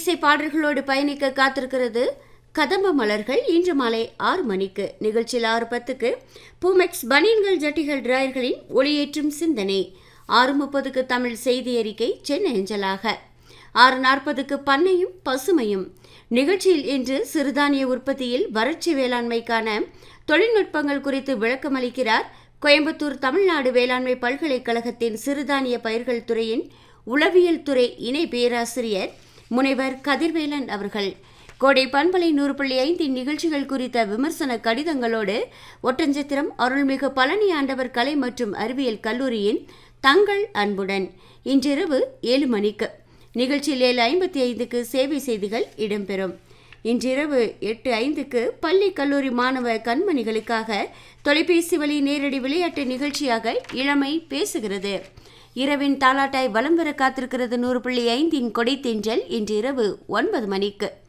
இன்னிசை பாடல்களோடு பயணிக்க காத்திருக்கிறது கதம்ப மலர்கள் இன்று மாலை ஆறு மணிக்கு நிகழ்ச்சியில் ஆறு பத்துக்கு பூமெக்ஸ் பனியன்கள் ஜட்டிகள் டிராயர்களின் ஒளியேற்றும் சிந்தனை ஆறு முப்பதுக்கு தமிழ் செய்தி அறிக்கை சென்னை அஞ்சலாக ஆறு நாற்பதுக்கு பண்ணையும் பசுமையும் நிகழ்ச்சியில் இன்று சிறுதானிய உற்பத்தியில் வறட்சி வேளாண்மைக்கான தொழில்நுட்பங்கள் குறித்து விளக்கமளிக்கிறார் கோயம்புத்தூர் தமிழ்நாடு வேளாண்மை பல்கலைக்கழகத்தின் சிறுதானிய பயிர்கள் துறையின் உளவியல் துறை இணை பேராசிரியர் முனைவர் கதிர்வேலன் அவர்கள் கோடை பண்பலை நூறு புள்ளி ஐந்தின் நிகழ்ச்சிகள் குறித்த விமர்சன கடிதங்களோடு ஒட்டஞ்சத்திரம் அருள்மிகு பழனி ஆண்டவர் கலை மற்றும் அறிவியல் கல்லூரியின் தங்கள் அன்புடன் இன்றிரவு ஏழு மணிக்கு நிகழ்ச்சியில் ஏழு ஐம்பத்தி ஐந்துக்கு சேவை செய்திகள் இடம்பெறும் இன்றிரவு எட்டு ஐந்துக்கு பள்ளி கல்லூரி மாணவ கண்மணிகளுக்காக தொலைபேசி வழி நேரடி விளையாட்டு நிகழ்ச்சியாக இளமை பேசுகிறது இரவின் தாலாட்டாய் வலம் வர காத்திருக்கிறது நூறு புள்ளி ஐந்தின் கொடை தென்றல் இன்று இரவு ஒன்பது மணிக்கு